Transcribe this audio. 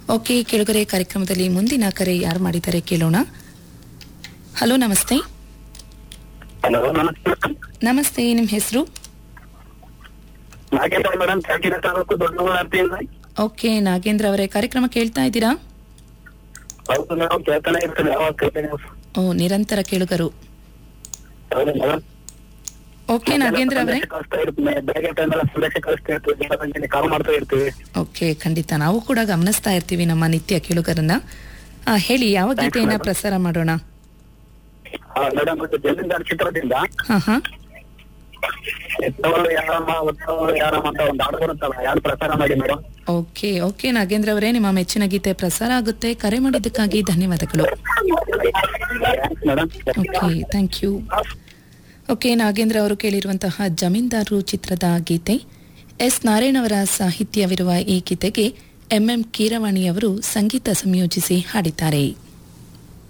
Okay ಕೆಳಗರೆ ಕಾರ್ಯಕ್ರಮದಲ್ಲಿ ಮುಂದಿನ ಕರೆ ಯಾರು ಮಾಡಿದ್ದಾರೆ ಕೇಳೋಣ ಹಲೋ ನಮಸ್ತೆ ಹಲೋ ನಮಸ್ತೆ ನಮಸ್ತೆ ನಿಮ್ಮ ಹೆಸರು ನಾಗೇಂದ್ರ ಮೇಡಮ್ ಚಾಕಿನ ತಾಲೂಕು ದೊಡ್ಡಬಳ್ಳಾರ್ತಿಯಿಂದ ಓಕೆ ನಾಗೇಂದ್ರ ಅವರೇ ಕಾರ್ಯಕ್ರಮ ಕೇಳ್ತಾ ಇದ್ದೀರಾ ಹೌದು ಮೇಡಮ್ ಕೇಳ್ತಾನೆ ಇರ್ತೀನಿ ಯಾವಾಗ ಕೇಳ್ತೇನೆ ಓ ನಿರಂತರ ಕೇಳುಗರು ಹೌದು ಮೇಡಮ್ ಓಕೆ ನಾಗೇಂದ್ರ ಅವರೇ ಕಳಿಸ್ತಾ ಇರ್ತೀನಿ ಬೆಳಗ್ಗೆ ಟೈಮ್ ಎಲ್ಲ ಸಂದೇಶ ಕಳಿಸ್ತಾ ಇರ್ತೀವಿ ಜನರಂಜನೆ ಕಾಲ್ ಮಾಡ್ತಾ ಇರ್ತೀವಿ ಓಕೆ ಖಂಡಿತ ನಾವು ಕೂಡ ಗಮನಿಸ್ತಾ ಇರ್ತೀವಿ ನಮ್ಮ ನಿತ್ಯ ಕೇಳುಗರನ್ನ ಆ, ಹೇಳಿ ಯಾವ Thanks, ಗೀತೆಯನ್ನ madam. ಪ್ರಸಾರ ಮಾಡೋಣ ಮೇಡಮ್ ಇದು ಜಮೀನ್ದಾರ್ ಚಿತ್ರದಿಂದ ಹಾ ಹಾ ಎತ್ತವರು ಯಾರಮ್ಮ ಒತ್ತವರು ಯಾರಮ್ಮ ಅಂತ ಒಂದು ಹಾಡು ಬರುತ್ತಲ್ಲ ಯಾರು ಪ್ರಸಾರ ಮಾಡಿ ಮೇಡಮ್ ಓಕೆ ಓಕೆ ನಾಗೇಂದ್ರ ಅವರೇ ನಿಮ್ಮ ಮೆಚ್ಚಿನ ಗೀತೆ ಪ್ರಸಾರ ಆಗುತ್ತೆ ಕರೆ ಮಾಡಿದ್ದಕ್ಕಾಗಿ ಧನ್ಯವಾದಗಳು madam okay thank you okay Nagendra ಅವರು ಕೇಳಿರುವಂತಹ ಜಮೀನ್ದಾರು ಚಿತ್ರದ ಗೀತೆ ಎಸ್ ನಾರಾಯಣ್ ಅವರ ಸಾಹಿತ್ಯವಿರುವ ಈ ಗೀತೆಗೆ ಎಂಎಂ ಕೀರವಾಣಿ ಅವರು ಸಂಗೀತ ಸಂಯೋಜಿಸಿ ಹಾಡಿದ್ದಾರೆ